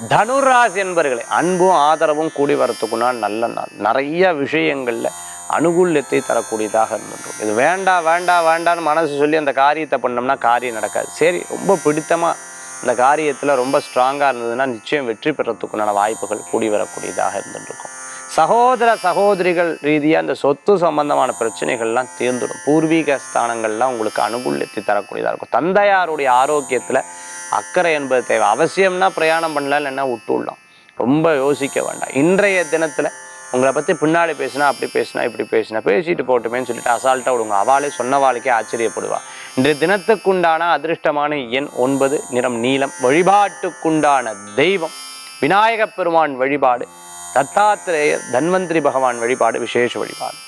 தனுராசி என்பர்களே அன்பும் ஆதரவும் கூடி வரத்துக்குன்னா நல்ல நாள் நிறைய விஷயங்கள்ல அனுகூல்யத்தை தரக்கூடியதாக இருந்துடும் இது வேண்டாம் வேண்டாம் வேண்டாம்னு மனசு சொல்லி அந்த காரியத்தை பண்ணோம்னா காரியம் நடக்காது சரி ரொம்ப பிடித்தமா அந்த காரியத்தில் ரொம்ப ஸ்ட்ராங்காக இருந்ததுன்னா நிச்சயம் வெற்றி பெறத்துக்குண்டான வாய்ப்புகள் கூடி வரக்கூடியதாக இருந்துருக்கும் சகோதர சகோதரிகள் ரீதியாக இந்த சொத்து சம்பந்தமான பிரச்சனைகள்லாம் தீர்ந்துடும் பூர்வீக ஸ்தானங்கள்லாம் உங்களுக்கு அனுகூல்யத்தை தரக்கூடியதாக இருக்கும் தந்தையாருடைய ஆரோக்கியத்தில் அக்கறை என்பது தேவை அவசியம்னா பிரயாணம் பண்ணலாம் இல்லைன்னா விட்டுடலாம் ரொம்ப யோசிக்க வேண்டாம் இன்றைய தினத்தில் உங்களை பற்றி பின்னாடி பேசினா அப்படி பேசினா இப்படி பேசினா பேசிட்டு போட்டுமேன்னு சொல்லிட்டு அசால்ட்டாக விடுங்க அவளே சொன்ன வாழ்க்கே ஆச்சரியப்படுவா இன்றைய தினத்துக்குண்டான அதிர்ஷ்டமான எண் ஒன்பது நிறம் நீலம் வழிபாட்டுக்குண்டான தெய்வம் விநாயகப் பெருமான் வழிபாடு தத்தாத்திரேயர் தன்வந்திரி பகவான் வழிபாடு விசேஷ வழிபாடு